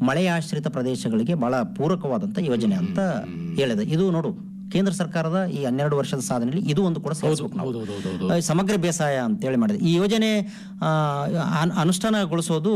ಮಳೆ ಆಶ್ರಿತ ಪ್ರದೇಶಗಳಿಗೆ ಬಹಳ ಪೂರಕವಾದಂತ ಯೋಜನೆ ಅಂತ ಹೇಳಿದೆ ಇದು ನೋಡು ಕೇಂದ್ರ ಸರ್ಕಾರದ ಈ ಹನ್ನೆರಡು ವರ್ಷದ ಸಾಧನೆಯಲ್ಲಿ ಇದು ಒಂದು ಕೂಡ ಸೇರಿಸ್ಬೇಕು ನಾವು ಹೌದು ಹೌದು ಹೌದು ಆ, ಸಮಗ್ರ ಬೇಸಾಯ ಅಂತೇಳಿ ಮಾಡಿದೆ ಈ ಯೋಜನೆ ಆ, ಅನ್- ಅನುಷ್ಠಾನಗೊಳಿಸೋದು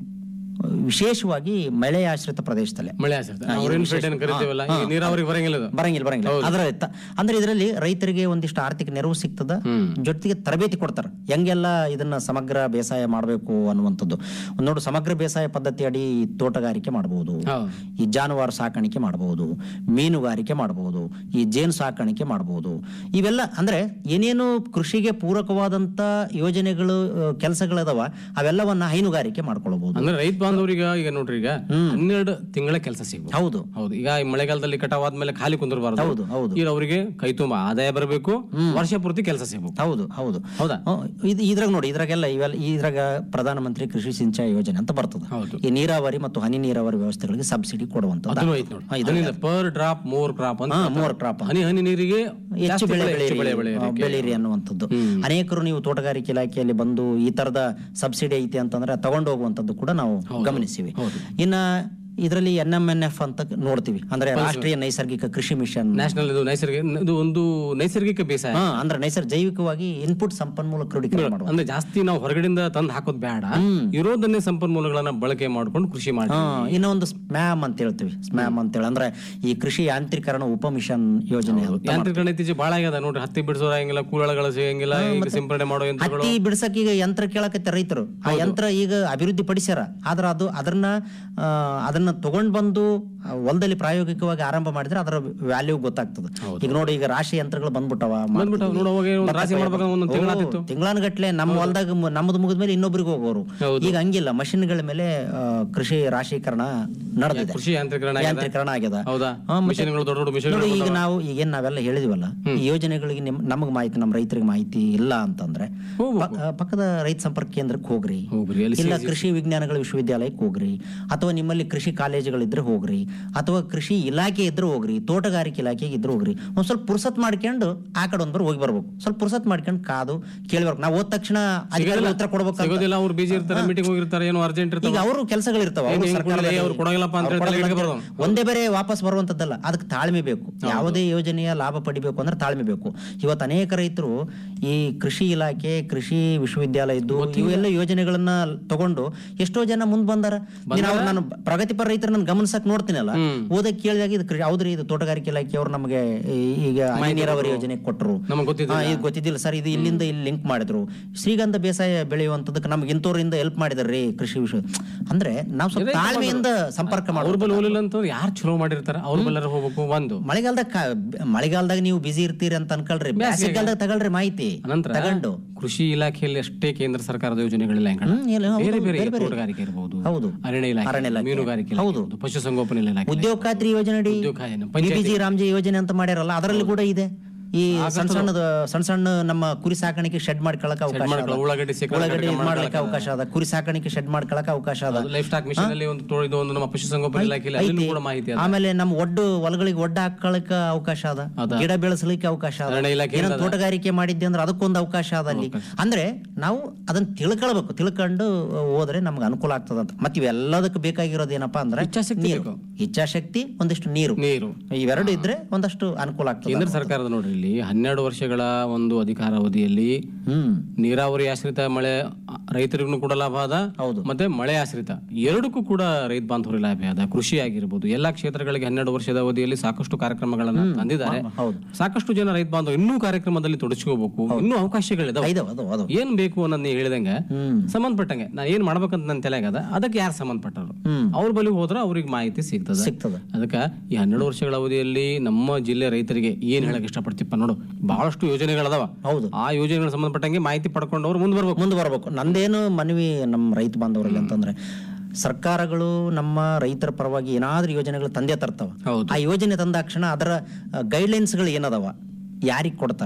ವಿಶೇಷವಾಗಿ ಮಳೆ ಆಶ್ರಿತ ಪ್ರದೇಶದಲ್ಲಿ ಮಳೆ ಆಶ್ರಿತ ನಾವು rainfed ಏನ್ ಕರಿತೀವಲ್ಲ ಈ ನೀರಾವರಿಗೆ ಬರಂಗಿಲ್ಲ ಇದು ಬರಂಗಿಲ್ಲ ಬರಂಗಿಲ್ಲ ಅದರ ತ- ಅಂದ್ರೆ ಇದರಲ್ಲಿ ರೈತರಿಗೆ ಒಂದಿಷ್ಟು ಆರ್ಥಿಕ ನೆರವು ಸಿಗ್ತದ ಜೊತೆಗೆ ತರಬೇತಿ ಕೊಡ್ತಾರೆ ಹೆಂಗೆಲ್ಲ ಇದನ್ನ ಸಮಗ್ರ ಬೇಸಾಯ ಮಾಡಬೇಕು ಅನ್ನುವಂಥದ್ದು ಒಂದ್ ನೋಡು ಸಮಗ್ರ ಬೇಸಾಯ ಪದ್ಧತಿ ಅಡಿ ತೋಟಗಾರಿಕೆ ಮಾಡಬಹುದು ಹೌದು ಈ ಜಾನುವಾರು ಸಾಕಾಣಿಕೆ ಮಾಡಬಹುದು ಮೀನುಗಾರಿಕೆ ಮಾಡಬಹುದು ಈ ಜೇನು ಸಾಕಾಣಿಕೆ ಮಾಡಬಹುದು ಇವೆಲ್ಲ ಅಂದ್ರೆ ಏನೇನು ಕೃಷಿಗೆ ಪೂರಕವಾದಂತ ಯೋಜನೆಗಳು ಕೆಲಸಗಳದವ ಅವೆಲ್ಲವನ್ನ ಹೈನುಗಾರಿಕೆ ಮಾಡ್ಕೊಳ್ಬಹುದು ಅಂದ್ರೆ ರೈತ ಬಾಂಧವರಿಗೆ ಈಗ ನೋಡ್ರಿ ಈಗ ಹನ್ನೆರಡು ತಿಂಗಳ ಕೆಲಸ ಸಿಗ್ಬೋದು ಹೌದು ಹೌದು ಈಗ ಈ ಮಳೆಗಾಲದಲ್ಲಿ ಕಟಾವ್ ಆದ್ಮೇಲೆ ಖಾಲಿ ಕುಂದಿರಬಾರ್ದು ಹೌದು ಹೌದು ಈಗ ಅವರಿಗೆ ಕೈ ತುಂಬಾ ಆದಾಯ ಬರಬೇಕು ವರ್ಷ ಪೂರ್ತಿ ಕೆಲಸ ಸಿಗ್ಬೇಕು ಹೌದು ಹೌದು ಹೌದಾ ಹ್ಮ್, ಇದು ಇದ್ರಾಗ ನೋಡಿ ಇದ್ರಾಗೆಲ್ಲ ಇವೆಲ್ಲ ಇದ್ರಾಗ ಪ್ರಧಾನಮಂತ್ರಿ ಕೃಷಿ ಸಿಂಚಾಯಿ ಯೋಜನೆ ಅಂತ ಬರ್ತದೆ ಹೌದು ಈ ನೀರಾವರಿ ಮತ್ತು ಹನಿ ನೀರಾವರಿ ವ್ಯವಸ್ಥೆಗಳಿಗೆ ಸಬ್ಸಿಡಿ ಕೊಡುವಂತದ್ದು ಅದನ್ನು ಐತ್ ನೋಡಿ ಪರ್ ಡ್ರಾಪ್ ಮೋರ್ ಕ್ರಾಪ್ ಅಂತ ಮೂರ್ ಕ್ರಾಪ್ ಹನಿ ಹನಿ ನೀರಿಗೆ ಹೆಚ್ಚು ಜಾಸ್ತಿ ಬೆಳೆ ಬೆಳೆ- ಹೆಚ್ಚು ಬೆಳೆ ಬೆಳೆಯಿರಿ ಬೆಳೆಯೋದಕ್ಕೆ. ಆ, ಬೆಳೀರಿ ಅನ್ನುವಂಥದ್ದು ಅನೇಕರು ನೀವು ತೋಟಗಾರಿಕೆ ಇಲಾಖೆಯಲ್ಲಿ ಬಂದು ಈ ತರದ ಸಬ್ಸಿಡಿ ಐತಿ ಅಂತಂದ್ರೆ ತಗೊಂಡು ಹೋಗುವಂತದ್ದು ಕೂಡ ನಾವು ಗಮನಿಸಿವಿ ಇನ್ನ ಇದರಲ್ಲಿ ಎನ್ ಎಂ ಎನ್ ಎಫ್ ಅಂತ ನೋಡ್ತೀವಿ ಅಂದ್ರೆ ರಾಷ್ಟ್ರೀಯ ನೈಸರ್ಗಿಕ ಕೃಷಿ ಮಿಷನ್ ನ್ಯಾಷನಲ್ ಇದು ನೈಸರ್ಗಿಕ ಇದು ಒಂದು ನೈಸರ್ಗಿಕ ಬೇಸಾಯ ಹಾ ಅಂದ್ರೆ ನೈಸರ್ಗ ಜೈವಿಕವಾಗಿ ಇನ್ಪುಟ್ ಸಂಪನ್ಮೂಲ ಕ್ರೋಢೀಕರಣ ಮಾಡುವ ಅಂದ್ರೆ ಜಾಸ್ತಿ ನಾವು ಹೊರಗಡೆಯಿಂದ ತಂದು ಹಾಕೋದ್ ಬೇಡ ಇರೋದನ್ನೇ ಸಂಪನ್ಮೂಲಗಳನ್ನ ಬಳಕೆ ಮಾಡ್ಕೊಂಡು ಕೃಷಿ ಮಾಡಿ ಹಾ, ಇನ್ನೊಂದು ಸ್ಮ್ಯಾಮ್ ಅಂತ ಹೇಳ್ತೀವಿ ಸ್ಮ್ಯಾಮ್ ಅಂತೇಳಿ ಅಂದ್ರೆ ಈ ಕೃಷಿ ಯಾಂತ್ರೀಕರಣ ಉಪ ಮಿಷನ್ ಯೋಜನೆ ಅಂತ ಯಾಂತ್ರಿಕರಣ ಇತ್ತೀಚೆ ಬಾಳ ಆಗ್ಯದ ನೋಡ್ರಿ ಹತ್ತಿ ಬಿಡಿಸೋದು ಹಂಗಿಲ್ಲ ಕೂಳಗಳು ಸಿಗಂಗಿಲ್ಲ ಈಗ ಸಿಂಪಡಣೆ ಮಾಡೋ ಯಂತ್ರಗಳು ಹತ್ತಿ ಬಿಡ್ಸಕ್ ಈಗ ಯಂತ್ರ ಕೇಳಕತ್ತೆ ರೈತರು ಆ ಯಂತ್ರ ಈಗ ಅಭಿವೃದ್ಧಿ ಪಡಿಸ್ಯಾರ ಆದ್ರ ಅದು ಅದನ್ನ ಆ, ಅದನ್ನ ತಗೊಂಡ್ ಬಂದು ಆ, ಹೊಲದಲ್ಲಿ ಪ್ರಾಯೋಗಿಕವಾಗಿ ಆರಂಭ ಮಾಡಿದ್ರೆ ಅದರ ವ್ಯಾಲ್ಯೂ ಗೊತ್ತಾಗ್ತದೆ ಈಗ ನೋಡಿ ಈಗ ರಾಶಿ ಯಂತ್ರಗಳು ಬಂದ್ಬಿಟ್ಟವ ಬಂದ್ಬಿಟ್ಟು ನೋಡು ಅವಾಗ ಒಂದು ರಾಶಿ ಮಾಡ್ಬೇಕು ಒಂದೊಂದು ತಿಂಗಳಾತಿತ್ತು ತಿಂಗಳಾನಗಟ್ಲೆ ನಮ್ಮ ಹೊಲದಾಗ ಮ- ನಮ್ಮದು ಮುಗಿದ್ಮೇಲೆ ಇನ್ನೊಬ್ರಿಗೆ ಹೋಗೋರು ಈಗ ಹಂಗಿಲ್ಲ ಮಷಿನ್ಗಳ ಮೇಲೆ ಆ, ಕೃಷಿ ರಾಶೀಕರಣ ನಡೆದಿದೆ ಕೃಷಿ ಯಾಂತ್ರಿಕರಣ ಆಗ್ಯದ. ಯಾಂತ್ರೀಕರಣ ಆಗ್ಯದ ಹೌದಾ ಹಾ, ಮತ್ತೆ- ಮಿಷನ್ಗಳು ದೊಡ್ಡ ದೊಡ್ಡ ಮಿಷನ್ ನೋಡಿ ಈಗ ನಾವು ಈಗೇನ್ ನಾವೆಲ್ಲ ಹೇಳಿದಿವಲ್ಲ ಈ ಯೋಜನೆಗಳಿಗೆ ನಿಮ್ ನಮಗೆ ಮಾಹಿತಿ ನಮ್ಮ ರೈತರಿಗೆ ಮಾಹಿತಿ ಇಲ್ಲ ಅಂತಂದ್ರೆ ಪ- ಆ, ಪಕ್ಕದ ರೈತ ಸಂಪರ್ಕ ಕೇಂದ್ರಕ್ಕೆ ಹೋಗ್ರಿ ಹೋಗ್ರಿ ಅಲ್ಲಿ ಇಲ್ಲ ಕೃಷಿ ವಿಜ್ಞಾನಗಳ ವಿಶ್ವವಿದ್ಯಾಲಯಕ್ಕೆ ಹೋಗ್ರಿ ಅಥವಾ ನಿಮ್ಮಲ್ಲಿ ಕೃಷಿ ಕಾಲೇಜುಗಳಿದ್ರೆ ಹೋಗ್ರಿ ಅಥವಾ ಕೃಷಿ ಇಲಾಖೆ ಇದ್ರೆ ಹೋಗ್ರಿ ತೋಟಗಾರಿಕೆ ಇಲಾಖೆಗೆ ಇದ್ರೆ ಹೋಗ್ರಿ ಒಂದ್ ಸ್ವಲ್ಪ ಪುರ್ಸತ್ ಮಾಡ್ಕೊಂಡು ಆ ಕಡೆ ಒಂದ್ ಬರ್ ಹೋಗಿ ಬರ್ಬೇಕು ಸ್ವಲ್ಪ ಪುರ್ಸತ್ ಮಾಡ್ಕೊಂಡು ಕಾದು ಕೇಳ್ಬೇಕು ನಾವು ಹೋದ ತಕ್ಷಣ ಅಧಿಕಾರಿಗಳು ಉತ್ತರ ಕೊಡ್ಬೇಕು ಸಿಗೋದಿಲ್ಲ ಅವ್ರು ಬಿಜಿ ಇರ್ತಾರೆ ಮೀಟಿಂಗ್ ಹೋಗಿರ್ತಾರೆ ಏನೋ ಅರ್ಜೆಂಟ್ ಇರ್ತಾರೆ ಈಗ ಅವರು ಕೆಲಸಗಳಿರ್ತಾವ ಏನ್ ಹಿಂಗ್ ಕೊಡಲಿ, ಅವ್ರು ಕೊಡಂಗಿಲ್ಲಪ್ಪ ಅಂತ ಹೇಳಿ ತಲೆಗೆ ಹಿಡ್ಕೊಬಾರ್ದು. ಒಂದೇ ಬೇರೆ ವಾಪಸ್ ಬರುವಂತದ್ದಲ್ಲ ಅದಕ್ಕೆ ತಾಳ್ಮೆ ಬೇಕು ಯಾವುದೇ ಯೋಜನೆಯ ಲಾಭ ಪಡಿಬೇಕು ಅಂದ್ರೆ ತಾಳ್ಮೆ ಬೇಕು ಇವತ್ತು ಅನೇಕ ರೈತರು ಈ ಕೃಷಿ ಇಲಾಖೆ ಕೃಷಿ ವಿಶ್ವವಿದ್ಯಾಲಯ ಇದ್ದು ಇವೆಲ್ಲ ಯೋಜನೆಗಳನ್ನ ತಗೊಂಡು ಎಷ್ಟೋ ಜನ ಮುಂದ್ ಬಂದಾರ ದಿನ ಅವ್ರು ನಾನು ಪ್ರಗತಿಪರ ರೈತರ ನಾನು ಗಮನಿಸಕ್ ನೋಡ್ತೀನಲ್ಲ ಓದಕ್ ಕೇಳಿದಾಗ ಇದು ಕೃಷಿ ಹೌದ್ರಿ ಇದು ತೋಟಗಾರಿಕೆ ಇಲಾಖೆ ಅವ್ರು ನಮಗೆ ಈ- ಈಗ ಹನಿ ನೀರಾವರಿ ಯೋಜನೆ ಕೊಟ್ಟರು ನಮಗೆ ಗೊತ್ತಿದೆ ಹಾ, ಇದು ಗೊತ್ತಿದ್ದಿಲ್ಲ ಸರ್ ಇದು ಇಲ್ಲಿಂದ ಇಲ್ಲಿ ಲಿಂಕ್ ಮಾಡಿದ್ರು ಶ್ರೀಗಂಧ ಬೇಸಾಯ ಬೆಳೆಯುವಂತದಕ್ಕೆ ನಮ್ಗೆ ಇಂಥವ್ರಿಂದ ಹೆಲ್ಪ್ ಮಾಡಿದಾರ್ರಿ ಕೃಷಿ ವಿಶ್ವ ಅಂದ್ರೆ ನಾವು ಸ್ವಲ್ಪ ತಾಳ್ಮೆಯಿಂದ ಸಂಪರ್ಕ ಅವ್ರ ಮಾಡ್ಬೋದು ಬಲ್ಲಿ ಹೋಲಿಲ್ಲ ಅಂತ ಯಾರು ಚಲೋ ಮಾಡಿರ್ತಾರ ಅವ್ರ ಬಲ್ಲಾರ ಹೋಗ್ಬೇಕು ಒಂದು ಮಳೆಗಾಲದಾಗ ಕ- ಮಳೆಗಾಲದಾಗ ನೀವು ಬಿಸಿ ಇರ್ತೀರಿ ಅಂತ ಅನ್ಕೊಳ್ರಿ ಬೇಸಿಗೆಗಾಲದಾಗ ತಗೊಳ್ರಿ ಮಾಹಿತಿ ಅನಂತರ ತಗೊಂಡು ಕೃಷಿ ಇಲಾಖೆಯಲ್ಲಿ ಅಷ್ಟೇ ಕೇಂದ್ರ ಸರ್ಕಾರದ ಯೋಜನೆಗಳಿಲ್ಲ ಹೆಂಗ ಹ್ಮ್, ಇಲ್ಲ, ಹೌದು, ಬೇರೆ ಬೇರೆ ಬೇರೆ ಬೇರೆ. ತೋಟಗಾರಿಕೆ ಇರಬಹುದು ಹೌದು. ಅರಣ್ಯ ಇಲಾಖೆ ಅರಣ್ಯ ಇಲಾಖೆ. ಮೀನುಗಾರಿಕೆ ಹೌದು. ಹೌದು ಪಶುಸಂಗೋಪನೆ ಇಲಾಖೆ ಉದ್ಯೋಗ ಖಾತ್ರಿ ಯೋಜನೆ ಅಡಿ ಉದ್ಯೋಗ ಖಾತ್ರಿ, ಬಿಜಿ ರಾಮ್ಜಿ ಯೋಜನೆ ಅಂತ ಮಾಡ್ಯಾರಲ್ಲ ಅದರಲ್ಲಿ ಕೂಡ ಇದೆ ಈ ಸಣ್ಣ ಸಣ್ಣದ ಸಣ್ಣ ಸಣ್ಣ ನಮ್ಮ ಕುರಿ ಸಾಕಾಣಿಕೆ ಶೆಡ್ ಮಾಡ್ಕೊಳಕ್ ಅವಕಾಶ ಅದ. ಮಾಡ್ಕೊಳ್ಳೋ, ಉಳ್ಳಾಗಡ್ಡಿ ಶೇಖರಣೆ ಉಳ್ಳಾಗಡ್ಡಿ ಮಾಡ್ಕೊಳ್ಳಕ್ಕೆ ಮಾಡ್ಲಿಕ್ಕೆ ಅವಕಾಶ ಅದ ಕುರಿ ಸಾಕಾಣಿಕೆ ಶೆಡ್ ಮಾಡ್ಕೊಳಕ್ ಅವಕಾಶ ಅದ ಲೈಫ್ ಸ್ಟಾಕ್ ಮಿಷನ್ ಅಲ್ಲಿ ಒಂದು ತೋ- ಇದು ಒಂದು ನಮ್ಮ ಪಶುಸಂಗೋಪನೆ ಇಲಾಖೆಯಲ್ಲಿ ಅಲ್ಲಿನೂ ಕೂಡ ಮಾಹಿತಿ ಅದ ಆಮೇಲೆ ನಮ್ಮ ಒಡ್ಡು ಹೊಲಗಳಿಗೆ ಒಡ್ಡ ಹಾಕೊಳ್ಳಿಕ್ಕೆ ಅವಕಾಶ ಅದ ಗಿಡ ಬೆಳೆಸಲಿಕ್ಕೆ ಅವಕಾಶ ಅದ ಅರಣ್ಯ ಇಲಾಖೆಯಿಂದ ಏನೋ ತೋಟಗಾರಿಕೆ ಮಾಡಿದ್ದೆ ಅಂದ್ರೆ ಅದಕ್ಕೊಂದು ಅವಕಾಶ ಅದ ಅಲ್ಲಿ ಅಂದ್ರೆ ನಾವು ಅದನ್ನ ತಿಳ್ಕೊಳ್ಬೇಕು ತಿಳ್ಕೊಂಡು ಹೋದ್ರೆ ನಮ್ಗೆ ಅನುಕೂಲ ಆಗ್ತದ ಅಂತ ಮತ್ತೆ ಇವೆಲ್ಲದಕ್ಕೆ ಬೇಕಾಗಿರೋದು ಏನಪ್ಪಾ ಅಂದ್ರೆ ಇಚ್ಛಾಶಕ್ತಿ ನೀರು ಬೇಕು. ಇಚ್ಛಾಶಕ್ತಿ ಒಂದಿಷ್ಟು ನೀರು ನೀರು ಇವೆರಡು ಇದ್ರೆ ಒಂದಷ್ಟು ಅನುಕೂಲ ಆಗ್ತದೆ ಕೇಂದ್ರ ಸರ್ಕಾರದ ನೋಡ್ರಿ ಇಲ್ಲಿ ಹನ್ನೆರಡು ವರ್ಷಗಳ ಒಂದು ಅಧಿಕಾರಾವಧಿಯಲ್ಲಿ ಹ್ಮ್ ನೀರಾವರಿ ಆಶ್ರಿತ ಮಳೆ ರೈತರಿಗೂ ಕೂಡ ಲಾಭ ಅದ ಹೌದು. ಮತ್ತೆ ಮಳೆ ಆಶ್ರಿತ ಎರಡಕ್ಕೂ ಕೂಡ ರೈತ ಬಾಂಧವರಿಗೆ ಲಾಭ ಅದ ಕೃಷಿ ಆಗಿರ್ಬೋದು ಎಲ್ಲಾ ಕ್ಷೇತ್ರಗಳಿಗೆ ಹನ್ನೆರಡು ವರ್ಷದ ಅವಧಿಯಲ್ಲಿ ಸಾಕಷ್ಟು ಕಾರ್ಯಕ್ರಮಗಳನ್ನ ತಂದಿದ್ದಾರೆ ಹೌದು ಸಾಕಷ್ಟು ಜನ ರೈತ ಬಾಂಧವ ಇನ್ನೂ ಕಾರ್ಯಕ್ರಮದಲ್ಲಿ ತೊಡಗಿಸ್ಕೋಬೇಕು ಇನ್ನೂ ಅವಕಾಶಗಳಿದಾವೆ ಐದವ ಅದು ಅದು ಏನ್ ಬೇಕು ಅನ್ನೋದ್ ನೀ ಹೇಳಿದಂಗೆ ಹ್ಮ್ ಸಂಬಂಧಪಟ್ಟಂಗೆ ನಾ ಏನ್ ಮಾಡ್ಬೇಕಂತ ನನ್ನ ತಲೆಗದ ಅದಕ್ಕೆ ಯಾರು ಸಂಬಂಧಪಟ್ಟರು ಹ್ಮ್ ಅವ್ರ ಬಳಿ ಹೋದ್ರ ಅವ್ರಿಗೆ ಮಾಹಿತಿ ಸಿಗ್ತದ ಸಿಗ್ತದ ಅದಕ್ಕೆ ಈ ಹನ್ನೆರಡು ವರ್ಷಗಳ ಅವಧಿಯಲ್ಲಿ ನಮ್ಮ ಜಿಲ್ಲೆ ರೈತರಿಗೆ ಏನ್ ಹೇಳಕ್ ಇಷ್ಟಪಡ್ತಿಪ್ಪ ನೋಡು ಬಹಳಷ್ಟು ಯೋಜನೆಗಳದಾವ ಹೌದು ಆ ಯೋಜನೆಗಳ ಸಂಬಂಧಪಟ್ಟಂಗೆ ಮಾಹಿತಿ ಪಡ್ಕೊಂಡು ಅವ್ರು ಮುಂದೆ ಬರ್ಬೇಕು ಮುಂದೆ ಬರಬೇಕು ನಂದೇನು ಮನವಿ ನಮ್ಮ ರೈತ ಬಾಂಧವರಲ್ಲಿ ಅಂತಂದ್ರೆ ಸರ್ಕಾರಗಳು ನಮ್ಮ ರೈತರ ಪರವಾಗಿ ಏನಾದ್ರೂ ಯೋಜನೆಗಳು ತಂದೆ ತರ್ತಾವ ಹೌದು ಆ ಯೋಜನೆ ತಂದಾಕ್ಷಣ ಅದರ ಗೈಡ್ಲೈನ್ಸ್ಗಳು ಏನದವ ಯಾರಿಗೆ ಕೊಡ್ತಾರ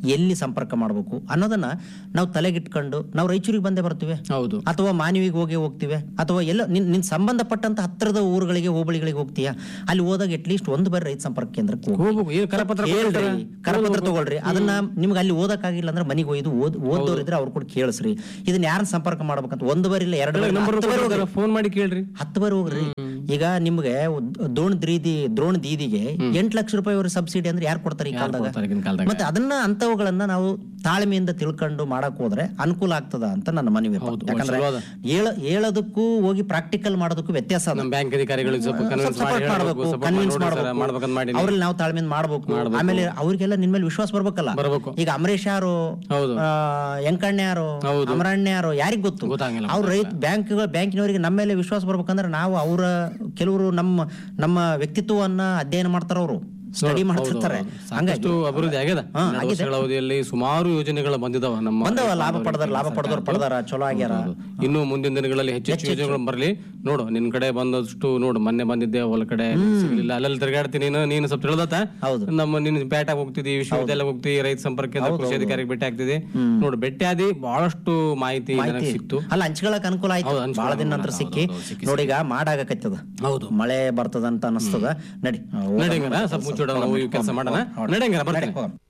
ಎಲ್ಲಿ ಸಂಪರ್ಕ ಮಾಡಬೇಕು ಅನ್ನೋದನ್ನ ನಾವು ತಲೆಗಿಟ್ಕೊಂಡು ನಾವು ರಾಯಚೂರಿಗೆ ಬಂದೇ ಬರ್ತೀವಿ ಹೌದು ಅಥವಾ ಮಾನವಿಗೆ ಹೋಗಿ ಹೋಗ್ತಿವೆ ಅಥವಾ ಎಲ್ಲ ನಿನ್ ನಿನ್ ಸಂಬಂಧಪಟ್ಟಂತ ಹತ್ತಿರದ ಊರುಗಳಿಗೆ ಹೋಬಳಿಗಳಿಗೆ ಹೋಗ್ತೀಯಾ ಅಲ್ಲಿ ಹೋದಾಗ ಅಟ್ಲೀಸ್ಟ್ ಒಂದು ಬಾರಿ ರೈತ ಸಂಪರ್ಕ ಕೇಂದ್ರಕ್ಕೆ ಹೋಗಿ ಹೋಗ್ಬೇಕು ಏನು ಕರಪತ್ರ ಕೇಳ್ರಿ ಕರಪತ್ರ ತಗೊಳ್ರಿ ಅದನ್ನ ನಿಮ್ಗೆ ಅಲ್ಲಿ ಓದಕ್ಕಾಗಿಲ್ಲ ಅಂದ್ರೆ ಮನೆಗೆ ಒಯ್ದು ಓದ್ ಓದೋರ್ ಇದ್ರೆ ಅವ್ರು ಕೂಡ ಕೇಳಿಸ್ರಿ ಇದನ್ನ ಯಾರನ್ನ ಸಂಪರ್ಕ ಮಾಡ್ಬೇಕಂತ ಒಂದು ಬಾರಿ ಇಲ್ಲ ಎರಡು ಬಾರಿ ಇಲ್ಲ, ಹತ್ತು ಬಾರಿ ಹೋಗ್ರಿ. ಫೋನ್ ಮಾಡಿ ಕೇಳ್ರಿ ಹತ್ತು ಬಾರಿ ಹೋಗ್ರಿ ಈಗ ನಿಮ್ಗೆ ದ್ರೋಣ್ ದೀದಿ ದ್ರೋಣ್ ದೀದಿಗೆ ಎಂಟ್ ಲಕ್ಷ ರೂಪಾಯಿ ಅವ್ರ ಸಬ್ಸಿಡಿ ಅಂದ್ರೆ ಯಾರು ಕೊಡ್ತಾರೆ ಈ ಕಾಲದಾಗ ಕೊಡ್ತಾರೆ ಈಗಿನ ಕಾಲದಾಗ ಮತ್ತೆ ಅದನ್ನ ಅಂತವುಗಳನ್ನ ನಾವು ತಾಳ್ಮೆಯಿಂದ ತಿಳ್ಕೊಂಡು ಮಾಡಕ್ ಹೋದ್ರೆ ಅನುಕೂಲ ಆಗ್ತದ ಅಂತ ನನ್ನ ಮನವಿ ಯಾಕಂದ್ರೆ ಚಲೋ ಅದ. ಹೇಳ ಹೇಳೋದಕ್ಕೂ ಹೋಗಿ ಪ್ರಾಕ್ಟಿಕಲ್ ಮಾಡೋದಕ್ಕೂ ವ್ಯತ್ಯಾಸ ಅದ ನಮ್ಮ ಬ್ಯಾಂಕ್ ಅಧಿಕಾರಿಗಳಿಗೆ ಸ್ವಲ್ಪ ಕನ್ವಿನ್ಸ್ ಮಾಡಿ ಸಪೋರ್ಟ್ ಹೇಳ್ಬೇಕು, ಮಾಡಬೇಕು support ಕನ್ವಿನ್ಸ್ ಮಾಡಿ ನೋಡಿ ಸರ್, ಮಾಡ್ಬೇಕಂತ ಮಾಡಬೇಕು ಮಾಡಿ ಅವ್ರಲ್ಲಿ ನಾವು ತಾಳ್ಮೆಯಿಂದ ಮಾಡಬೇಕು ಆಮೇಲೆ ಅವ್ರಿಗೆಲ್ಲ ನಿನ್ ಮೇಲೆ ವಿಶ್ವಾಸ ಬರ್ಬೇಕಲ್ಲ ಬರ್ಬೇಕು ಈಗ ಅಮರೇಶ್ ಯಾರು ಹೌದು ಆ, ಯಂಕಣ್ಣ ಯಾರು ಹೌದು. ಅಮರಣ್ಯ ಯಾರು ಯಾರಿಗ್ ಗೊತ್ತು ಗೊತ್ತಾಗಿಲ್ಲ ಅವ್ರ ರೈತ ಬ್ಯಾಂಕ್ ಬ್ಯಾಂಕಿನವರಿಗೆ ನಮ್ಮ ಮೇಲೆ ವಿಶ್ವಾಸ ಬರ್ಬೇಕಂದ್ರೆ ನಾವು ಅವರ ಕೆಲವರು ನಮ್ಮ ನಮ್ಮ ವ್ಯಕ್ತಿತ್ವವನ್ನ ಅಧ್ಯಯನ ಮಾಡ್ತಾರ ಅವರು ಸ್ಟಡಿ ಮಾಡ್ತಿರ್ತಾರೆ ಹಂಗಾಗಿ ಸಾಕಷ್ಟು ಅಭಿವೃದ್ಧಿ ಆಗ್ಯದ ಹನ್ನೆರಡು ವರ್ಷಗಳ ಅವಧಿಯಲ್ಲಿ ಸುಮಾರು ಯೋಜನೆಗಳು ಬಂದಿದಾವ ನಮ್ಮ ಬಂದವ ಲಾಭ ಪಡೆದಾರ ಲಾಭ ಪಡೆದವ್ರು ಪಡೆದಾರ ಚಲೋ ಆಗ್ಯಾರ ಇನ್ನು ಮುಂದಿನ ದಿನಗಳಲ್ಲಿ ಹೆಚ್ಚು ಹೆಚ್ಚು ಯೋಜನೆಗಳು ಬರಲಿ ನೋಡು ನಿನ್ ಕಡೆ ಬಂದಷ್ಟು ನೋಡು ಮೊನ್ನೆ ಬಂದಿದ್ದೆ ಹೊಲ ಕಡೆ ಸಿಗ್ಲಿಲ್ಲ ಅಲ್ಲೆಲ್ಲಿ ತಿರುಗಾಡ್ತೀನಿ ನೀನು ನೀನು ಸ್ವಲ್ಪ ತಿಳಿದತ್ತ ಹೌದು. ನಮ್ಮ ನೀನು ಪೇಟೆಗೆ ಹೋಗ್ತಿದಿ ವಿಶ್ವವಿದ್ಯಾಲಯ ಹೋಗ್ತಿದಿ ರೈತ ಸಂಪರ್ಕ ಕೇಂದ್ರ ಕೃಷಿ ಅಧಿಕಾರಿಗೆ ಭೇಟಿ ಆಗ್ತಿದಿ ನೋಡು ಭೇಟಿ ಆದಿ ಬಹಳಷ್ಟು ಮಾಹಿತಿ ನನಗೆ ಸಿಕ್ತು ಅಲ್ಲ ಹಂಚ್ಕೊಳಕ್ ಅನುಕೂಲ ಆಯ್ತು ಹೌದು, ಹಂಚ್ಕೊಳಕ್ ಬಹಳ ದಿನ ನಂತರ ಅನುಕೂಲ, ಸಿಕ್ಕಿ ಹೌದು, ಹೌದು, ಸಿಕ್ಕಿ, ನೋಡಿ ಈಗ ಮಾಡಾಗಕತ್ತದ ಹೌದು ಮಳೆ ಬರ್ತದ ಅಂತ ಅನಸ್ತದ ನಡಿ ನಡಿಂಗರ ಸ್ವಲ್ಪ ಮುಚ್ಚೋಡ ನಾವು ಈ ಕೆಲಸ ಮಾಡೋಣ ನಡಿಂಗರ ಬರ್ತೇನೆ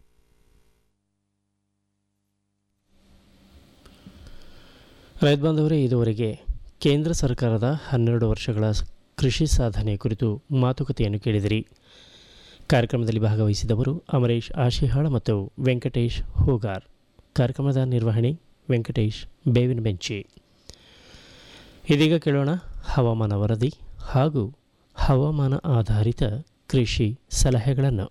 ರೈತ ಬಾಂಧವರೇ ಇದುವರೆಗೆ ಕೇಂದ್ರ ಸರ್ಕಾರದ ಹನ್ನೆರಡು ವರ್ಷಗಳ ಸ್- ಕೃಷಿ ಸಾಧನೆ ಕುರಿತು ಮಾತುಕತೆಯನ್ನು ಕೇಳಿದಿರಿ ಕಾರ್ಯಕ್ರಮದಲ್ಲಿ ಭಾಗವಹಿಸಿದವರು ಅಮರೇಶ್ ಆಶಿಹಾಳ ಮತ್ತು ವೆಂಕಟೇಶ್ ಹೂಗಾರ್ ಕಾರ್ಯಕ್ರಮದ ನಿರ್ವಹಣೆ ವೆಂಕಟೇಶ್ ಬೇವಿನ ಬೆಂಚಿ ಇದೀಗ ಕೇಳೋಣ ಹವಾಮಾನ ವರದಿ ಹಾಗೂ ಹವಾಮಾನ ಆಧಾರಿತ ಕೃಷಿ ಸಲಹೆಗಳನ್ನು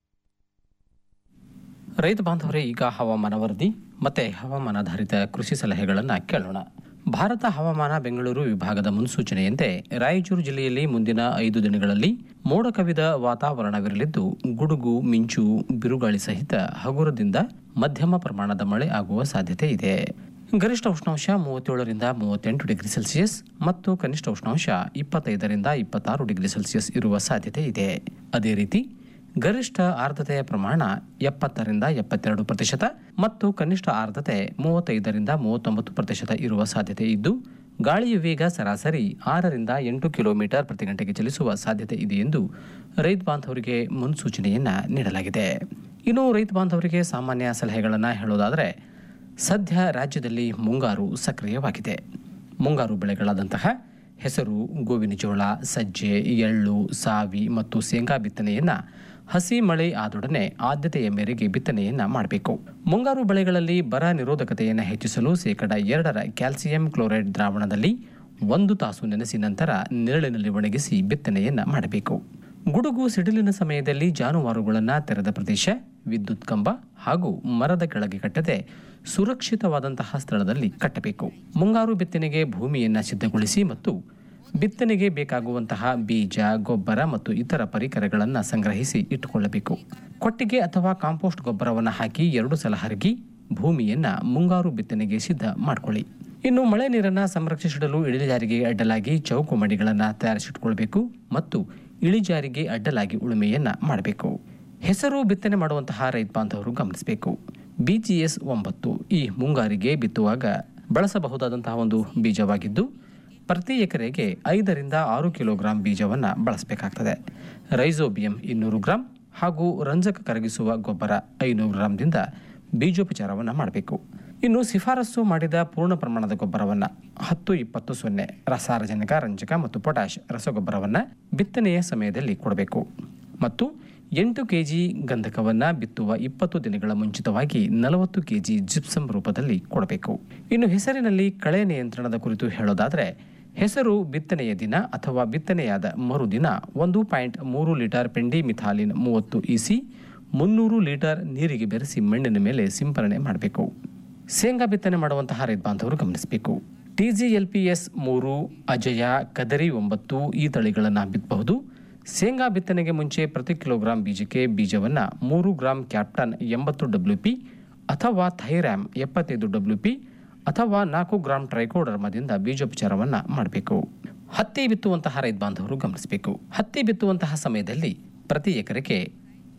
ರೈತ ಬಾಂಧವರೇ ಈಗ ಹವಾಮಾನ ವರದಿ ಮತ್ತೆ ಹವಾಮಾನಾಧಾರಿತ ಕೃಷಿ ಸಲಹೆಗಳನ್ನು ಕೇಳೋಣ ಭಾರತ ಹವಾಮಾನ ಬೆಂಗಳೂರು ವಿಭಾಗದ ಮುನ್ಸೂಚನೆಯಂತೆ ರಾಯಚೂರು ಜಿಲ್ಲೆಯಲ್ಲಿ ಮುಂದಿನ ಐದು ದಿನಗಳಲ್ಲಿ ಮೋಡ ಕವಿದ ವಾತಾವರಣವಿರಲಿದ್ದು ಗುಡುಗು ಮಿಂಚು ಬಿರುಗಾಳಿ ಸಹಿತ ಹಗುರದಿಂದ ಮಧ್ಯಮ ಪ್ರಮಾಣದ ಮಳೆ ಆಗುವ ಸಾಧ್ಯತೆ ಇದೆ ಗರಿಷ್ಠ ಉಷ್ಣಾಂಶ ಮೂವತ್ತೇಳರಿಂದ ಮೂವತ್ತೆಂಟು ಡಿಗ್ರಿ ಸೆಲ್ಸಿಯಸ್ ಮತ್ತು ಕನಿಷ್ಠ ಉಷ್ಣಾಂಶ ಇಪ್ಪತ್ತೈದರಿಂದ ಇಪ್ಪತ್ತಾರು ಡಿಗ್ರಿ ಸೆಲ್ಸಿಯಸ್ ಇರುವ ಸಾಧ್ಯತೆ ಇದೆ ಅದೇ ರೀತಿ ಗರಿಷ್ಠ ಆರ್ದ್ರತೆಯ ಪ್ರಮಾಣ ಎಪ್ಪತ್ತರಿಂದ ಎಪ್ಪತ್ತೆರಡು ಪ್ರತಿಶತ ಮತ್ತು ಕನಿಷ್ಠ ಆರ್ದ್ರತೆ ಮೂವತ್ತೈದರಿಂದ ಮೂವತ್ತೊಂಬತ್ತು ಪ್ರತಿಶತ ಇರುವ ಸಾಧ್ಯತೆ ಇದ್ದು ಗಾಳಿಯ ವೇಗ ಸರಾಸರಿ ಆರರಿಂದ ಎಂಟು ಕಿಲೋಮೀಟರ್ ಪ್ರತಿ ಗಂಟೆಗೆ ಚಲಿಸುವ ಸಾಧ್ಯತೆ ಇದೆ ಎಂದು ರೈತ ಬಾಂಧವರಿಗೆ ಮುನ್ಸೂಚನೆಯನ್ನ ನೀಡಲಾಗಿದೆ ಇನ್ನು ರೈತ ಬಾಂಧವರಿಗೆ ಸಾಮಾನ್ಯ ಸಲಹೆಗಳನ್ನು ಹೇಳೋದಾದರೆ ಸದ್ಯ ರಾಜ್ಯದಲ್ಲಿ ಮುಂಗಾರು ಸಕ್ರಿಯವಾಗಿದೆ ಮುಂಗಾರು ಬೆಳೆಗಳಾದಂತಹ ಹೆಸರು ಗೋವಿನ ಜೋಳ ಸಜ್ಜೆ ಎಳ್ಳು ಸಾವಿ ಮತ್ತು ಶೇಂಗಾ ಬಿತ್ತನೆಯನ್ನ ಹಸಿ ಮಳೆ ಆದೊಡನೆ ಆದ್ಯತೆಯ ಮೇರೆಗೆ ಬಿತ್ತನೆಯನ್ನ ಮಾಡಬೇಕು ಮುಂಗಾರು ಬೆಳೆಗಳಲ್ಲಿ ಬರ ನಿರೋಧಕತೆಯನ್ನು ಹೆಚ್ಚಿಸಲು ಶೇಕಡ ಎರಡರ ಕ್ಯಾಲ್ಸಿಯಂ ಕ್ಲೋರೈಡ್ ದ್ರಾವಣದಲ್ಲಿ ಒಂದು ತಾಸು ನೆನೆಸಿ ನಂತರ ನೆರಳಿನಲ್ಲಿ ಒಣಗಿಸಿ ಬಿತ್ತನೆಯನ್ನ ಮಾಡಬೇಕು ಗುಡುಗು ಸಿಡಿಲಿನ ಸಮಯದಲ್ಲಿ ಜಾನುವಾರುಗಳನ್ನು ತೆರೆದ ಪ್ರದೇಶ ವಿದ್ಯುತ್ ಕಂಬ ಹಾಗೂ ಮರದ ಕೆಳಗೆ ಕಟ್ಟದೆ ಸುರಕ್ಷಿತವಾದಂತಹ ಸ್ಥಳದಲ್ಲಿ ಕಟ್ಟಬೇಕು ಮುಂಗಾರು ಬಿತ್ತನೆಗೆ ಭೂಮಿಯನ್ನ ಸಿದ್ಧಗೊಳಿಸಿ ಮತ್ತು ಬಿತ್ತನೆಗೆ ಬೇಕಾಗುವಂತಹ ಬೀಜ ಗೊಬ್ಬರ ಮತ್ತು ಇತರ ಪರಿಕರಗಳನ್ನು ಸಂಗ್ರಹಿಸಿ ಇಟ್ಟುಕೊಳ್ಳಬೇಕು ಕೊಟ್ಟಿಗೆ ಅಥವಾ ಕಾಂಪೋಸ್ಟ್ ಗೊಬ್ಬರವನ್ನು ಹಾಕಿ ಎರಡು ಸಲ ಹರಗಿ ಭೂಮಿಯನ್ನ ಮುಂಗಾರು ಬಿತ್ತನೆಗೆ ಸಿದ್ಧ ಮಾಡಿಕೊಳ್ಳಿ ಇನ್ನು ಮಳೆ ನೀರನ್ನು ಸಂರಕ್ಷಿಸಿಡಲು ಇಳಿಜಾರಿಗೆ ಅಡ್ಡಲಾಗಿ ಚೌಕು ಮಡಿಗಳನ್ನು ತಯಾರಿಸಿಟ್ಕೊಳ್ಬೇಕು ಮತ್ತು ಇಳಿಜಾರಿಗೆ ಅಡ್ಡಲಾಗಿ ಉಳುಮೆಯನ್ನ ಮಾಡಬೇಕು ಹೆಸರು ಬಿತ್ತನೆ ಮಾಡುವಂತಹ ರೈತ ಬಾಂಧವರು ಗಮನಿಸಬೇಕು ಬಿಜಿಎಸ್ ಒಂಬತ್ತು ಈ ಮುಂಗಾರಿಗೆ ಬಿತ್ತುವಾಗ ಬಳಸಬಹುದಾದಂತಹ ಒಂದು ಬೀಜವಾಗಿದ್ದು ಪ್ರತಿ ಎಕರೆಗೆ ಐದರಿಂದ ಆರು ಕಿಲೋಗ್ರಾಂ ಬೀಜವನ್ನು ಬಳಸಬೇಕಾಗ್ತದೆ ರೈಸೋಬಿಯಂ ಇನ್ನೂರು ಗ್ರಾಂ ಹಾಗೂ ರಂಜಕ ಕರಗಿಸುವ ಗೊಬ್ಬರ ಐನೂರು ಗ್ರಾಂದಿಂದ ಬೀಜೋಪಚಾರವನ್ನು ಮಾಡಬೇಕು ಇನ್ನು ಶಿಫಾರಸು ಮಾಡಿದ ಪೂರ್ಣ ಪ್ರಮಾಣದ ಗೊಬ್ಬರವನ್ನು ಹತ್ತು ಇಪ್ಪತ್ತು ಸೊನ್ನೆ ರಸಾರಜನಕ ರಂಜಕ ಮತ್ತು ಪೊಟ್ಯಾಷ್ ರಸಗೊಬ್ಬರವನ್ನು ಬಿತ್ತನೆಯ ಸಮಯದಲ್ಲಿ ಕೊಡಬೇಕು ಮತ್ತು ಎಂಟು ಕೆಜಿ ಗಂಧಕವನ್ನು ಬಿತ್ತುವ ಇಪ್ಪತ್ತು ದಿನಗಳ ಮುಂಚಿತವಾಗಿ ನಲವತ್ತು ಕೆಜಿ ಜಿಪ್ಸಮ್ ರೂಪದಲ್ಲಿ ಕೊಡಬೇಕು ಇನ್ನು ಹೆಸರಿನಲ್ಲಿ ಕಳೆ ನಿಯಂತ್ರಣದ ಕುರಿತು ಹೇಳೋದಾದರೆ ಹೆಸರು ಬಿತ್ತನೆಯ ದಿನ ಅಥವಾ ಬಿತ್ತನೆಯಾದ ಮರುದಿನ ಒಂದು ಪಾಯಿಂಟ್ ಮೂರು ಲೀಟರ್ ಪೆಂಡಿ ಮಿಥಾಲಿನ್ ಮೂವತ್ತು ಇಸಿ ಮುನ್ನೂರು ಲೀಟರ್ ನೀರಿಗೆ ಬೆರೆಸಿ ಮಣ್ಣಿನ ಮೇಲೆ ಸಿಂಪರಣೆ ಮಾಡಬೇಕು ಶೇಂಗಾ ಬಿತ್ತನೆ ಮಾಡುವಂತಹ ರೈತ ಬಾಂಧವರು ಗಮನಿಸಬೇಕು ಟಿಜಿಎಲ್ಪಿಎಸ್ ಮೂರು ಅಜಯ ಕದರಿ ಒಂಬತ್ತು ಈ ತಳಿಗಳನ್ನು ಬಿತ್ತಬಹುದು ಶೇಂಗಾ ಬಿತ್ತನೆಗೆ ಮುಂಚೆ ಪ್ರತಿ ಕಿಲೋಗ್ರಾಂ ಬೀಜಕ್ಕೆ ಬೀಜವನ್ನು ಮೂರು ಗ್ರಾಂ ಕ್ಯಾಪ್ಟನ್ ಎಂಬತ್ತು ಡಬ್ಲ್ಯೂ ಪಿ ಅಥವಾ ಥೈರ್ಯಾಮ್ ಎಪ್ಪತ್ತೈದು ಡಬ್ಲ್ಯೂ ಪಿ ಅಥವಾ ನಾಲ್ಕು ಗ್ರಾಂ ಟ್ರೈಕೋಡರ್ಮದಿಂದ ಬೀಜೋಪಚಾರವನ್ನು ಮಾಡಬೇಕು ಹತ್ತಿ ಬಿತ್ತುವಂತಹ ರೈತ ಬಾಂಧವರು ಗಮನಿಸಬೇಕು ಹತ್ತಿ ಬಿತ್ತುವಂತಹ ಸಮಯದಲ್ಲಿ ಪ್ರತಿ ಎಕರೆಗೆ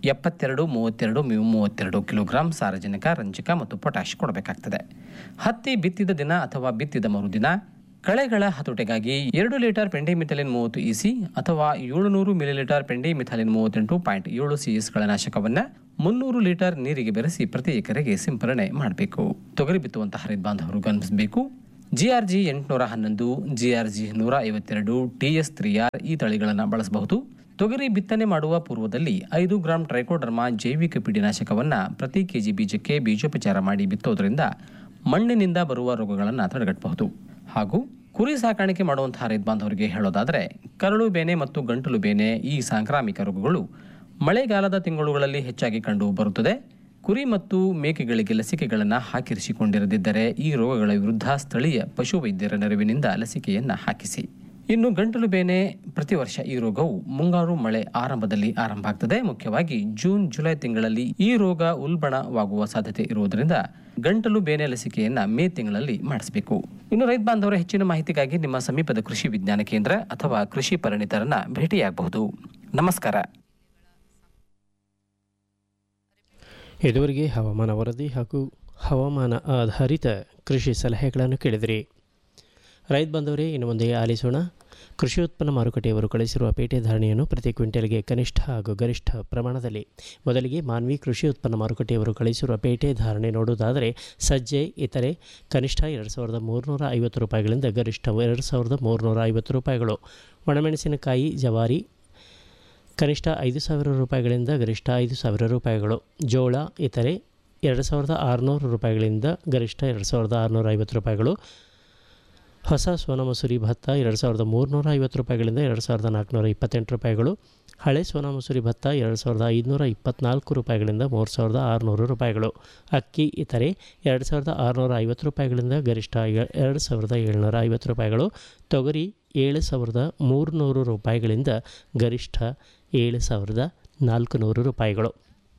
ಎಪ್ಪತ್ತೆರಡು ಮೂವತ್ತೆರಡು ಮೂ- ಮೂವತ್ತೆರಡು ಕಿಲೋಗ್ರಾಂ ಸಾರಜನಕ ರಂಜಕ ಮತ್ತು ಪೊಟ್ಯಾಶ್ ಕೊಡಬೇಕಾಗ್ತದೆ ಹತ್ತಿ ಬಿತ್ತಿದ ದಿನ ಅಥವಾ ಬಿತ್ತಿದ ಮರುದಿನ ಕಳೆಗಳ ಹತೋಟಿಗಾಗಿ ಎರಡು ಲೀಟರ್ ಪೆಂಡಿಮಿಥಲಿನ್ ಮೂವತ್ತು ಇಸಿ ಅಥವಾ ಏಳುನೂರು ಮಿಲಿಲೀಟರ್ ಪೆಂಡಿಮಿಥಲಿನ್ ಮೂವತ್ತೆಂಟು ಪಾಯಿಂಟ್ ಏಳು ಸಿಎಸ್ಗಳ ನಾಶಕವನ್ನು ಮುನ್ನೂರು ಲೀಟರ್ ನೀರಿಗೆ ಬೆರೆಸಿ ಪ್ರತಿ ಎಕರೆಗೆ ಸಿಂಪರಣೆ ಮಾಡಬೇಕು ತೊಗರಿ ಬಿತ್ತುವಂತಹ ರೈತ ಬಾಂಧವರು ಗಮನಿಸಬೇಕು ಜಿಆರ್ಜಿ ಎಂಟುನೂರ ಹನ್ನೊಂದು ಜಿಆರ್ಜಿ ನೂರ ಐವತ್ತೆರಡು ಟಿಎಸ್ ತ್ರೀ ಆರ್ ಈ ತಳಿಗಳನ್ನು ಬಳಸಬಹುದು ತೊಗರಿ ಬಿತ್ತನೆ ಮಾಡುವ ಪೂರ್ವದಲ್ಲಿ ಐದು ಗ್ರಾಂ ಟ್ರೈಕೋಡರ್ಮಾ ಜೈವಿಕ ಪೀಡಿನಾಶಕವನ್ನು ಪ್ರತಿ ಕೆಜಿ ಬೀಜಕ್ಕೆ ಬೀಜೋಪಚಾರ ಮಾಡಿ ಬಿತ್ತೋದ್ರಿಂದ ಮಣ್ಣಿನಿಂದ ಬರುವ ರೋಗಗಳನ್ನು ತಡೆಗಟ್ಟಬಹುದು ಹಾಗೂ ಕುರಿ ಸಾಕಾಣಿಕೆ ಮಾಡುವಂತಹ ರೈತ ಬಾಂಧವರಿಗೆ ಹೇಳೋದಾದರೆ ಕರಳು ಬೇನೆ ಮತ್ತು ಗಂಟಲು ಬೇನೆ ಈ ಸಾಂಕ್ರಾಮಿಕ ರೋಗಗಳು ಮಳೆಗಾಲದ ತಿಂಗಳುಗಳಲ್ಲಿ ಹೆಚ್ಚಾಗಿ ಕಂಡು ಬರುತ್ತದೆ ಕುರಿ ಮತ್ತು ಮೇಕೆಗಳಿಗೆ ಲಸಿಕೆಗಳನ್ನು ಹಾಕಿರಿಸಿಕೊಂಡಿರದಿದ್ದರೆ ಈ ರೋಗಗಳ ವಿರುದ್ಧ ಸ್ಥಳೀಯ ಪಶುವೈದ್ಯರ ನೆರವಿನಿಂದ ಲಸಿಕೆಯನ್ನು ಹಾಕಿಸಿ ಇನ್ನು ಗಂಟಲು ಬೇನೆ ಪ್ರತಿ ವರ್ಷ ಈ ರೋಗವು ಮುಂಗಾರು ಮಳೆ ಆರಂಭದಲ್ಲಿ ಆರಂಭ ಆಗ್ತದೆ ಮುಖ್ಯವಾಗಿ ಜೂನ್ ಜುಲೈ ತಿಂಗಳಲ್ಲಿ ಈ ರೋಗ ಉಲ್ಬಣವಾಗುವ ಸಾಧ್ಯತೆ ಇರುವುದರಿಂದ ಗಂಟಲು ಬೇನೆ ಲಸಿಕೆಯನ್ನ ಮೇ ತಿಂಗಳಲ್ಲಿ ಮಾಡಿಸಬೇಕು ಇನ್ನು ರೈತ ಬಾಂಧವರ ಹೆಚ್ಚಿನ ಮಾಹಿತಿಗಾಗಿ ನಿಮ್ಮ ಸಮೀಪದ ಕೃಷಿ ವಿಜ್ಞಾನ ಕೇಂದ್ರ ಅಥವಾ ಕೃಷಿ ಪರಿಣಿತರನ್ನ ಭೇಟಿಯಾಗಬಹುದು ನಮಸ್ಕಾರ ಇದುವರೆಗೆ ಹವಾಮಾನ ವರದಿ ಹಾಗೂ ಹವಾಮಾನ ಆಧಾರಿತ ಕೃಷಿ ಸಲಹೆಗಳನ್ನು ಕೇಳಿದಿರಿ ರೈತ ಬಂದವರೇ ಇನ್ನು ಮುಂದೆ ಆಲಿಸೋಣ ಕೃಷಿ ಉತ್ಪನ್ನ ಮಾರುಕಟ್ಟೆಯವರು ಕಳಿಸಿರುವ ಪೇಟೆ ಧಾರಣೆಯನ್ನು ಪ್ರತಿ ಕ್ವಿಂಟಲ್ಗೆ ಕನಿಷ್ಠ ಹಾಗೂ ಗರಿಷ್ಠ ಪ್ರಮಾಣದಲ್ಲಿ ಮೊದಲಿಗೆ ಮಾನ್ವಿ ಕೃಷಿ ಉತ್ಪನ್ನ ಮಾರುಕಟ್ಟೆಯವರು ಕಳಿಸಿರುವ ಪೇಟೆ ಧಾರಣೆ ನೋಡುವುದಾದರೆ ಸಜ್ಜೆ ಇತರೆ ಕನಿಷ್ಠ ಎರಡು ಸಾವಿರದ ಮೂರುನೂರ ಐವತ್ತು ರೂಪಾಯಿಗಳಿಂದ ಗರಿಷ್ಠ ಎರಡು ಸಾವಿರದ ಮೂರುನೂರ ಐವತ್ತು ರೂಪಾಯಿಗಳು ಒಣಮೆಣಸಿನಕಾಯಿ ಜವಾರಿ ಕನಿಷ್ಠ ಐದು ಸಾವಿರ ರೂಪಾಯಿಗಳಿಂದ ಗರಿಷ್ಠ ಐದು ಸಾವಿರ ರೂಪಾಯಿಗಳು ಜೋಳ ಇತರೆ ಎರಡು ಸಾವಿರದ ಆರುನೂರು ರೂಪಾಯಿಗಳಿಂದ ಗರಿಷ್ಠ ಎರಡು ಸಾವಿರದ ಆರುನೂರ ಐವತ್ತು ರೂಪಾಯಿಗಳು ಹೊಸ ಸೋನ ಮಸೂರಿ ಭತ್ತ ಎರಡು ಸಾವಿರದ ಮೂರುನೂರ ಐವತ್ತು ರೂಪಾಯಿಗಳಿಂದ ಎರಡು ಸಾವಿರದ ನಾಲ್ಕುನೂರ ಇಪ್ಪತ್ತೆಂಟು ರೂಪಾಯಿಗಳು ಹಳೆ ಸೋನಾ ಮಸೂರಿ ಭತ್ತ ಎರಡು ಸಾವಿರದ ಐದುನೂರ ಇಪ್ಪತ್ನಾಲ್ಕು ರೂಪಾಯಿಗಳಿಂದ ಮೂರು ಸಾವಿರದ ಆರುನೂರು ರೂಪಾಯಿಗಳು ಅಕ್ಕಿ ಇತರೆ ಎರಡು ಸಾವಿರದ ಆರುನೂರ ಐವತ್ತು ರೂಪಾಯಿಗಳಿಂದ ಗರಿಷ್ಠ ಎ- ಎರಡು ಸಾವಿರದ ಏಳ್ನೂರ ಐವತ್ತು ರೂಪಾಯಿಗಳು ತೊಗರಿ ಏಳು ಸಾವಿರದ ಮೂರುನೂರು ರೂಪಾಯಿಗಳಿಂದ ಗರಿಷ್ಠ ಏಳು ಸಾವಿರದ ನಾಲ್ಕುನೂರು ರೂಪಾಯಿಗಳು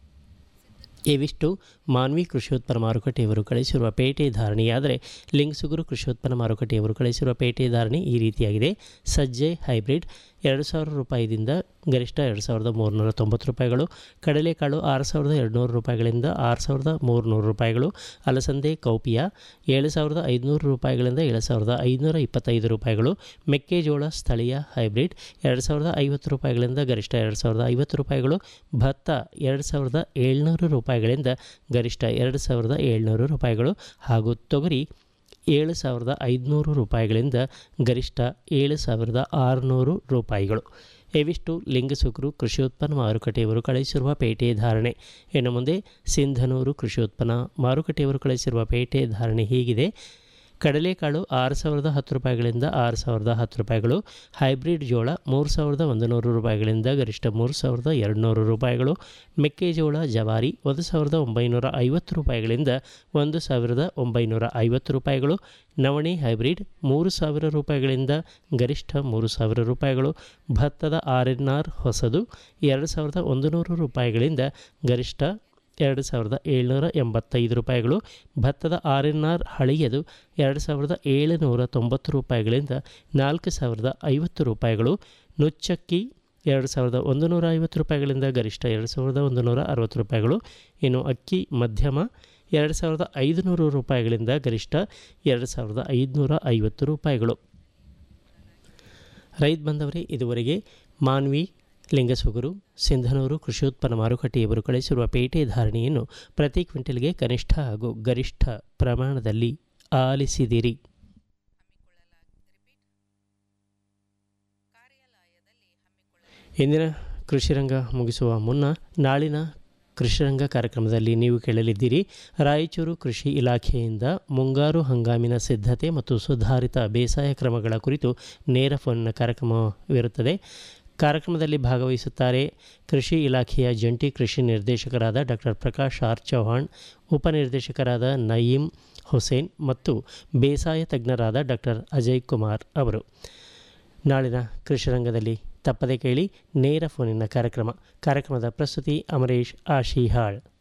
ಇವಿಷ್ಟು ಮಾನ್ವಿ ಕೃಷಿ ಉತ್ಪನ್ನ ಮಾರುಕಟ್ಟೆಯವರು ಕಳಿಸಿರುವ ಪೇಟೆ ಧಾರಣೆಯಾದರೆ ಲಿಂಗಸುಗುರು ಕೃಷಿ ಉತ್ಪನ್ನ ಮಾರುಕಟ್ಟೆಯವರು ಕಳಿಸಿರುವ ಪೇಟೆ ಧಾರಣೆ ಈ ರೀತಿಯಾಗಿದೆ ಸಜ್ಜೆ ಹೈಬ್ರಿಡ್ ಎರಡು ಸಾವಿರ ರೂಪಾಯಿದಿಂದ ಗರಿಷ್ಠ ಎರಡು ಸಾವಿರದ ಮೂರುನೂರ ತೊಂಬತ್ತು ರೂಪಾಯಿಗಳು ಕಡಲೆಕಾಳು ಆರು ಸಾವಿರದ ಎರಡುನೂರು ರೂಪಾಯಿಗಳಿಂದ ಆರು ಸಾವಿರದ ಮೂರುನೂರು ರೂಪಾಯಿಗಳು ಅಲಸಂದೆ ಕೌಪಿಯ ಏಳು ಸಾವಿರದ ಐದುನೂರು ರೂಪಾಯಿಗಳಿಂದ ಏಳು ಸಾವಿರದ ಐದುನೂರ ಇಪ್ಪತ್ತೈದು ರೂಪಾಯಿಗಳು ಮೆಕ್ಕೆಜೋಳ ಸ್ಥಳೀಯ ಹೈಬ್ರಿಡ್ ಎರಡು ಸಾವಿರದ ಐವತ್ತು ರೂಪಾಯಿಗಳಿಂದ ಗರಿಷ್ಠ ಎರಡು ಸಾವಿರದ ಐವತ್ತು ರೂಪಾಯಿಗಳು ಭತ್ತ ಎರಡು ಸಾವಿರದ ಏಳ್ನೂರು ರೂಪಾಯಿಗಳಿಂದ ಗರಿಷ್ಠ ಎರಡು ಸಾವಿರದ ಏಳ್ನೂರು ರೂಪಾಯಿಗಳು ಹಾಗೂ ತೊಗರಿ ಏಳು ಸಾವಿರದ ಐದುನೂರು ರೂಪಾಯಿಗಳಿಂದ ಗರಿಷ್ಠ ಏಳು ಸಾವಿರದ ಆರುನೂರು ರೂಪಾಯಿಗಳು ಇವಿಷ್ಟು ಲಿಂಗಸುಗರು ಕೃಷಿ ಉತ್ಪನ್ನ ಮಾರುಕಟ್ಟೆಯವರು ಕಳಿಸಿರುವ ಪೇಟೆ ಧಾರಣೆ ಇನ್ನು ಮುಂದೆ ಸಿಂಧನೂರು ಕೃಷಿ ಉತ್ಪನ್ನ ಮಾರುಕಟ್ಟೆಯವರು ಕಳಿಸಿರುವ ಪೇಟೆ ಧಾರಣೆ ಹೀಗಿದೆ ಕಡಲೆಕಾಳು ಆರು ಸಾವಿರದ ಹತ್ತು ರೂಪಾಯಿಗಳಿಂದ ಆರು ಸಾವಿರದ ಹತ್ತು ರೂಪಾಯಿಗಳು ಹೈಬ್ರಿಡ್ ಜೋಳ ಮೂರು ಸಾವಿರದ ಒಂದು ನೂರು ರೂಪಾಯಿಗಳಿಂದ ಗರಿಷ್ಠ ಮೂರು ಸಾವಿರದ ಎರಡು ನೂರು ರೂಪಾಯಿಗಳು ಮೆಕ್ಕೆಜೋಳ ಜವಾರಿ ಒಂದು ಸಾವಿರದ ಒಂಬೈನೂರ ಐವತ್ತು ರೂಪಾಯಿಗಳಿಂದ ಒಂದು ಸಾವಿರದ ಒಂಬೈನೂರ ಐವತ್ತು ರೂಪಾಯಿಗಳು ನವಣೆ ಹೈಬ್ರಿಡ್ ಮೂರು ಸಾವಿರ ರೂಪಾಯಿಗಳಿಂದ ಗರಿಷ್ಠ ಮೂರು ಸಾವಿರ ರೂಪಾಯಿಗಳು ಭತ್ತದ ಆರ್ ಎನ್ ಆರ್ ಹೊಸದು ಎರಡು ಸಾವಿರದ ಒಂದು ನೂರು ರೂಪಾಯಿಗಳಿಂದ ಗರಿಷ್ಠ ಎರಡು ಸಾವಿರದ ಏಳ್ನೂರ ಎಂಬತ್ತೈದು ರೂಪಾಯಿಗಳು ಭತ್ತದ ಆರ್ ಎನ್ ಆರ್ ಹಳೆಯದು ಎರಡು ಸಾವಿರದ ಏಳುನೂರ ತೊಂಬತ್ತು ರೂಪಾಯಿಗಳಿಂದ ನಾಲ್ಕು ಸಾವಿರದ ಐವತ್ತು ರೂಪಾಯಿಗಳು ನುಚ್ಚಕ್ಕಿ ಎರಡು ಸಾವಿರದ ಒಂದು ನೂರ ಐವತ್ತು ರೂಪಾಯಿಗಳಿಂದ ಗರಿಷ್ಠ ಎರಡು ಸಾವಿರದ ಒಂದು ನೂರ ಅರವತ್ತು ರೂಪಾಯಿಗಳು ಇನ್ನು ಅಕ್ಕಿ ಮಧ್ಯಮ ಎರಡು ಸಾವಿರದ ಐದುನೂರು ರೂಪಾಯಿಗಳಿಂದ ಗರಿಷ್ಠ ಎರಡು ಸಾವಿರದ ಐದುನೂರ ಐವತ್ತು ರೂಪಾಯಿಗಳು ರೈತ ಬಂದವರೇ ಇದುವರೆಗೆ ಮಾನ್ವಿ ಲಿಂಗಸುಗರು ಸಿಂಧನೂರು ಕೃಷಿ ಉತ್ಪನ್ನ ಮಾರುಕಟ್ಟೆಯವರು ಕಳಿಸಿರುವ ಪೇಟೆ ಧಾರಣೆಯನ್ನು ಪ್ರತಿ ಕ್ವಿಂಟಲ್ಗೆ ಕನಿಷ್ಠ ಹಾಗೂ ಗರಿಷ್ಠ ಪ್ರಮಾಣದಲ್ಲಿ ಆಲಿಸಿದಿರಿ ಇಂದಿನ ಕೃಷಿರಂಗ ಮುಗಿಸುವ ಮುನ್ನ ನಾಳಿನ ಕೃಷಿರಂಗ ಕಾರ್ಯಕ್ರಮದಲ್ಲಿ ನೀವು ಕೇಳಲಿದ್ದೀರಿ ರಾಯಚೂರು ಕೃಷಿ ಇಲಾಖೆಯಿಂದ ಮುಂಗಾರು ಹಂಗಾಮಿನ ಸಿದ್ಧತೆ ಮತ್ತು ಸುಧಾರಿತ ಬೇಸಾಯ ಕ್ರಮಗಳ ಕುರಿತು ನೇರ ಫೋನ್ನ ಕಾರ್ಯಕ್ರಮವಿರುತ್ತದೆ ಕಾರ್ಯಕ್ರಮದಲ್ಲಿ ಭಾಗವಹಿಸುತ್ತಾರೆ ಕೃಷಿ ಇಲಾಖೆಯ ಜಂಟಿ ಕೃಷಿ ನಿರ್ದೇಶಕರಾದ ಡಾಕ್ಟರ್ ಪ್ರಕಾಶ್ ಆರ್ ಚೌಹಾಣ್ ಉಪನಿರ್ದೇಶಕರಾದ ನಯೀಂ ಹುಸೇನ್ ಮತ್ತು ಬೇಸಾಯ ತಜ್ಞರಾದ ಡಾಕ್ಟರ್ ಅಜಯ್ ಕುಮಾರ್ ಅವರು ನಾಳಿನ ಕೃಷಿರಂಗದಲ್ಲಿ ತಪ್ಪದೆ ಕೇಳಿ ನೇರ ಫೋನಿನ ಕಾರ್ಯಕ್ರಮ ಕಾರ್ಯಕ್ರಮದ ಪ್ರಸ್ತುತಿ ಅಮರೇಶ್ ಆಶಿಹಾಳ್